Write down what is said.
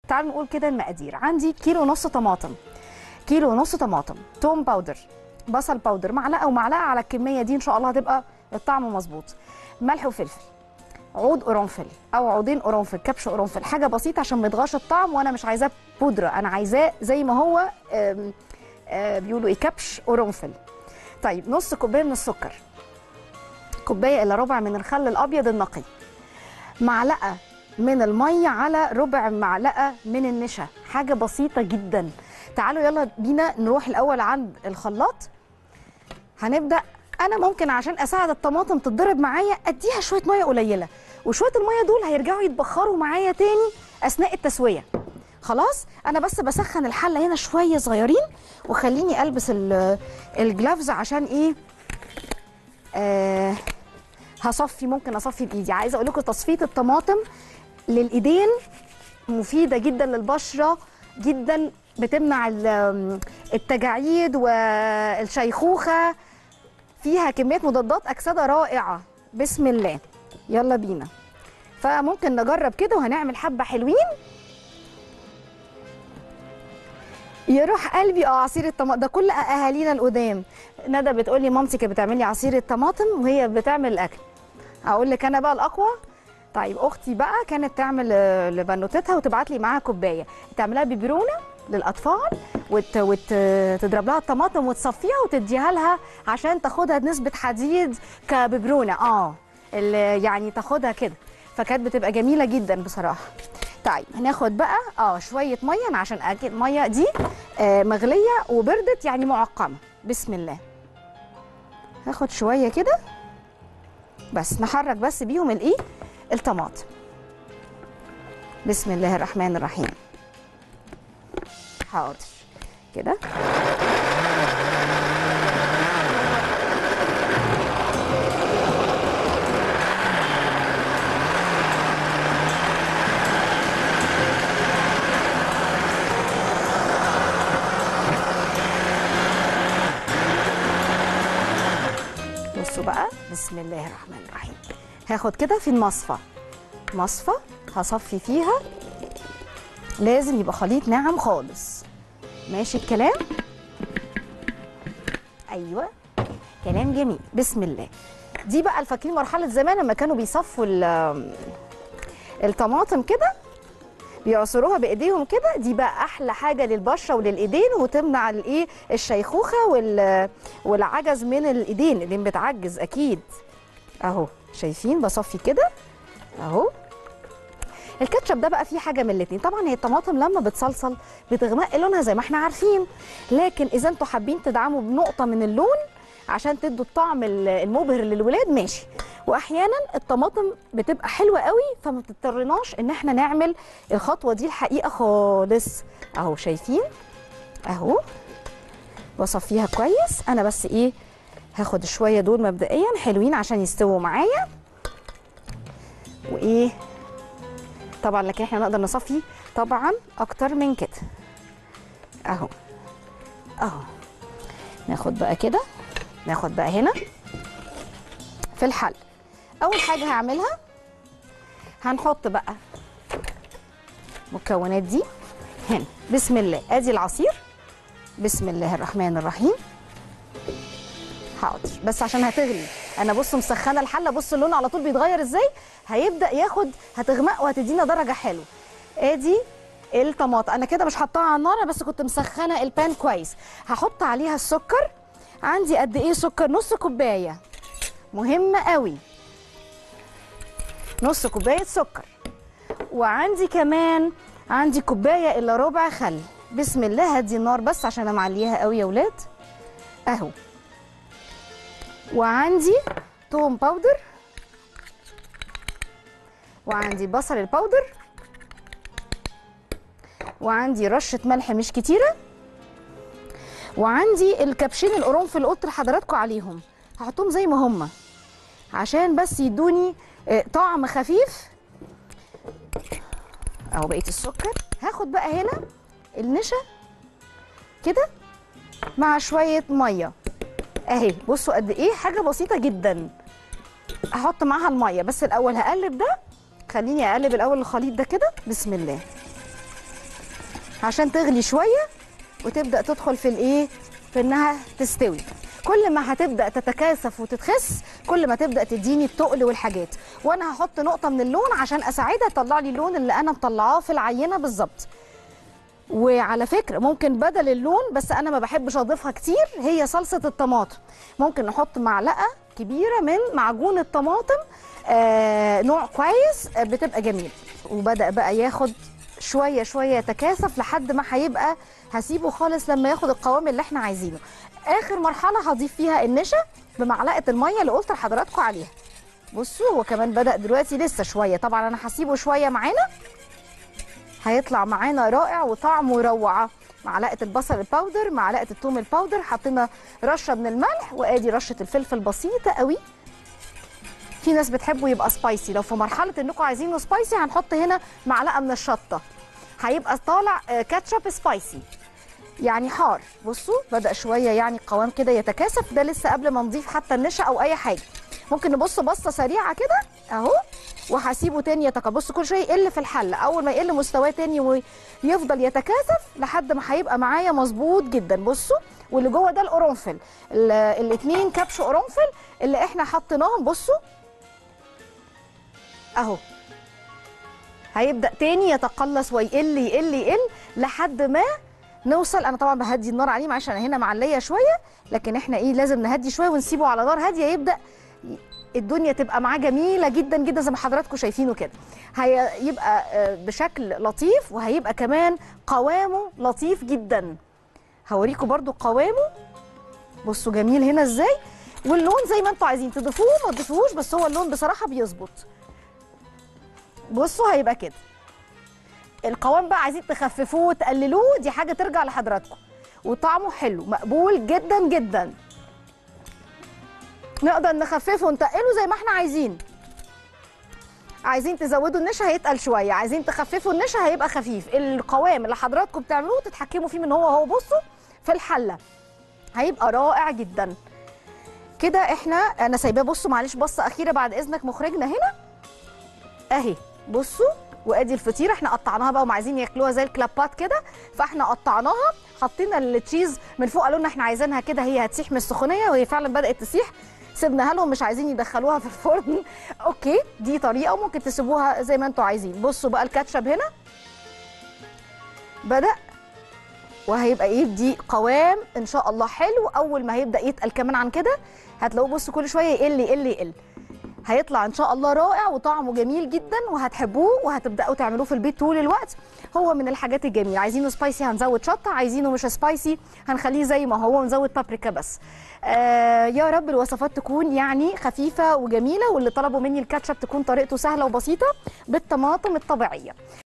تعالوا نقول كده المقادير عندي كيلو ونص طماطم كيلو ونص طماطم توم باودر بصل باودر معلقه ومعلقه على الكميه دي ان شاء الله هتبقى الطعم مظبوط ملح وفلفل عود قرنفل او عودين قرنفل كبش قرنفل حاجه بسيطه عشان ما يتغش الطعم وانا مش عايزاه بودره انا عايزاه زي ما هو آم، آه، بيقولوا ايه كبش قرنفل طيب نص كوبايه من السكر كوبايه الا ربع من الخل الابيض النقي معلقه من الميه على ربع معلقه من النشا حاجه بسيطه جدا تعالوا يلا بينا نروح الاول عند الخلاط هنبدا انا ممكن عشان اساعد الطماطم تتضرب معايا اديها شويه ميه قليله وشويه الميه دول هيرجعوا يتبخروا معايا تاني اثناء التسويه خلاص انا بس بسخن الحله هنا شويه صغيرين وخليني البس ال- الجلافز عشان ايه آه هصفي ممكن اصفي بايدي عايزه اقول لكم تصفيه الطماطم للايدين مفيده جدا للبشره جدا بتمنع ال- التجاعيد والشيخوخه فيها كميه مضادات اكسده رائعه بسم الله يلا بينا فممكن نجرب كده وهنعمل حبه حلوين يروح قلبي اه عصير الطماطم ده كل اهالينا القدام ندى بتقول لي مامتي كانت بتعمل لي عصير الطماطم وهي بتعمل الاكل اقول لك انا بقى الاقوى طيب اختي بقى كانت تعمل آه، لبنوتتها وتبعت لي معاها كوبايه تعملها ببرونه للاطفال وت... وت... تضرب لها الطماطم وتصفيها وتديها لها عشان تاخدها نسبه حديد كببرونه اه اللي يعني تاخدها كده فكانت بتبقى جميله جدا بصراحه طيب هناخد بقى اه شويه ميه أنا عشان اكيد الميه دي آه مغليه وبردت يعني معقمه بسم الله هاخد شويه كده بس نحرك بس بيهم الايه الطماطم بسم الله الرحمن الرحيم حاضر كده بصوا بقى بسم الله الرحمن الرحيم هاخد كده في المصفى مصفى هصفي فيها لازم يبقى خليط ناعم خالص ماشي الكلام ايوه كلام جميل بسم الله دي بقى فاكرين مرحله زمان لما كانوا بيصفوا ال- الطماطم كده بيعصروها بايديهم كده دي بقى احلى حاجه للبشره وللايدين وتمنع الايه الشيخوخه وال والعجز من الايدين اللي بتعجز اكيد اهو شايفين بصفي كده اهو الكاتشب ده بقى فيه حاجه من الاتنين طبعا هي الطماطم لما بتصلصل بتغمق لونها زي ما احنا عارفين لكن اذا انتوا حابين تدعموا بنقطه من اللون عشان تدوا الطعم ال- المبهر للولاد ماشي واحيانا الطماطم بتبقى حلوه قوي فما بتضطرناش ان احنا نعمل الخطوه دي الحقيقه خالص اهو شايفين اهو بصفيها كويس انا بس ايه هاخد شويه دول مبدئيا حلوين عشان يستووا معايا وايه طبعا لكن احنا نقدر نصفي طبعا اكتر من كده اهو اهو ناخد بقى كده ناخد بقى هنا في الحل اول حاجه هعملها هنحط بقى المكونات دي هنا بسم الله ادي العصير بسم الله الرحمن الرحيم حاضر بس عشان هتغلي انا بص مسخنه الحله بص اللون على طول بيتغير ازاي هيبدا ياخد هتغمق وهتدينا درجه حلوه ادي الطماطم انا كده مش حطاها على النار أنا بس كنت مسخنه البان كويس هحط عليها السكر عندي قد ايه سكر نص كوبايه مهمه قوي نص كوبايه سكر وعندي كمان عندي كوبايه الا ربع خل بسم الله هدي النار بس عشان انا معليها قوي يا ولاد اهو وعندي توم باودر وعندي بصل الباودر وعندي رشة ملح مش كتيرة وعندي الكبشين القرنفل اللي قلت لحضراتكم عليهم هحطهم زي ما هما عشان بس يدوني آه، طعم خفيف اهو بقيت السكر هاخد بقى هنا النشا كده مع شوية مية اهي بصوا قد ايه حاجة بسيطة جدا هحط معاها المية بس الاول هقلب ده خليني اقلب الاول الخليط ده كده بسم الله عشان تغلي شويه وتبدا تدخل في الايه في انها تستوي كل ما هتبدا تتكاثف وتتخس كل ما تبدا تديني التقل والحاجات وانا هحط نقطه من اللون عشان اساعدها تطلع لي اللون اللي انا مطلعاه في العينه بالظبط وعلى فكره ممكن بدل اللون بس انا ما بحبش اضيفها كتير هي صلصه الطماطم ممكن نحط معلقه كبيره من معجون الطماطم آه نوع كويس آه بتبقى جميل وبدا بقى ياخد شويه شويه يتكاثف لحد ما هيبقى هسيبه خالص لما ياخد القوام اللي احنا عايزينه اخر مرحله هضيف فيها النشا بمعلقه الميه اللي قلت لحضراتكم عليها بصوا هو كمان بدا دلوقتي لسه شويه طبعا انا هسيبه شويه معانا هيطلع معانا رائع وطعمه روعه معلقه البصل الباودر معلقه الثوم الباودر حطينا رشه من الملح وادي رشه الفلفل بسيطه قوي في ناس بتحبه يبقى سبايسي لو في مرحله انكم عايزينه سبايسي هنحط هنا معلقه من الشطه هيبقى طالع آه، كاتشب سبايسي يعني حار بصوا بدا شويه يعني القوام كده يتكاثف ده لسه قبل ما نضيف حتى النشا او اي حاجه ممكن نبص بصه سريعه كده اهو وهسيبه تاني يتكاثف بص كل شويه يقل في الحله اول ما يقل مستواه تاني ويفضل يتكاثف لحد ما هيبقى معايا مظبوط جدا بصوا واللي جوه ده القرنفل ال- الاتنين كبش قرنفل اللي احنا حطيناهم بصوا اهو هيبدا تاني يتقلص ويقل يقل يقل لحد ما نوصل انا طبعا بهدي النار عليه معلش انا هنا معليه شويه لكن احنا ايه لازم نهدي شويه ونسيبه على نار هاديه يبدا الدنيا تبقى معاه جميله جدا جدا زي ما حضراتكم شايفينه كده هيبقى آه، بشكل لطيف وهيبقى كمان قوامه لطيف جدا هوريكم برضو قوامه بصوا جميل هنا ازاي واللون زي ما انتوا عايزين تضيفوه ما تضيفوهوش بس هو اللون بصراحه بيظبط بصوا هيبقى كده القوام بقى عايزين تخففوه وتقللوه دي حاجه ترجع لحضراتكم وطعمه حلو مقبول جدا جدا نقدر نخففه ونتقله زي ما احنا عايزين عايزين تزودوا النشا هيتقل شويه عايزين تخففوا النشا هيبقى خفيف القوام اللي حضراتكم بتعملوه تتحكموا فيه من هو هو بصوا في الحله هيبقى رائع جدا كده احنا انا سايباه بصوا معلش بصه اخيره بعد اذنك مخرجنا هنا اهي بصوا وادي الفطيره احنا قطعناها بقى وما عايزين ياكلوها زي الكلابات كده فاحنا قطعناها حطينا التشيز من فوق قالوا لنا احنا عايزينها كده هي هتسيح من السخونيه وهي فعلا بدات تسيح سيبناها لهم مش عايزين يدخلوها في الفرن اوكي دي طريقه وممكن تسيبوها زي ما انتوا عايزين بصوا بقى الكاتشب هنا بدا وهيبقى يدي قوام ان شاء الله حلو اول ما هيبدا يتقل كمان عن كده هتلاقوه بصوا كل شويه يقل يقل يقل هيطلع ان شاء الله رائع وطعمه جميل جدا وهتحبوه وهتبداوا تعملوه في البيت طول الوقت هو من الحاجات الجميله عايزينه سبايسي هنزود شطه عايزينه مش سبايسي هنخليه زي ما هو ونزود بابريكا بس آه يا رب الوصفات تكون يعني خفيفه وجميله واللي طلبوا مني الكاتشب تكون طريقته سهله وبسيطه بالطماطم الطبيعيه